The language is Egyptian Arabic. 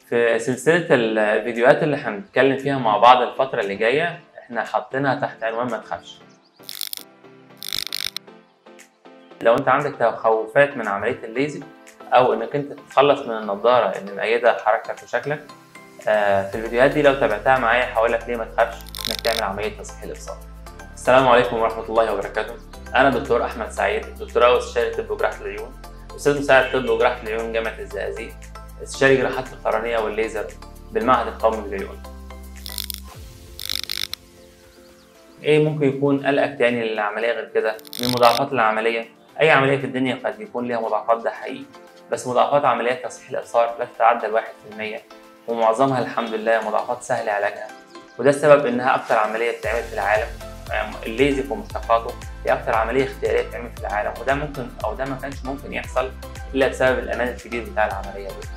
في سلسلة الفيديوهات اللي هنتكلم فيها مع بعض الفترة اللي جاية احنا حاطينها تحت عنوان ما تخافش لو انت عندك تخوفات من عملية الليزك او انك انت تتخلص من النضارة اللي مأيدة حركتك وشكلك آه، في الفيديوهات دي لو تابعتها معايا هقول لك ليه ما تخافش انك تعمل عملية تصحيح الابصار السلام عليكم ورحمة الله وبركاته انا دكتور احمد سعيد دكتوراه واستشاري طب وجراحة العيون استاذ مساعد طب وجراحة العيون جامعة الزقازيق استشاري جراحات القرنية والليزر بالمعهد القومي للعيون ايه ممكن يكون قلقك تاني للعمليه غير كده من مضاعفات العمليه اي عمليه في الدنيا قد يكون ليها مضاعفات ده حقيقي بس مضاعفات عمليات تصحيح الابصار لا تتعدى الواحد في المية ومعظمها الحمد لله مضاعفات سهل علاجها وده السبب انها اكتر عمليه بتتعمل في العالم الليزك ومشتقاته هي اكتر عمليه اختياريه بتتعمل في العالم وده ممكن او ده ما كانش ممكن يحصل الا بسبب الامان الكبير بتاع العمليه دي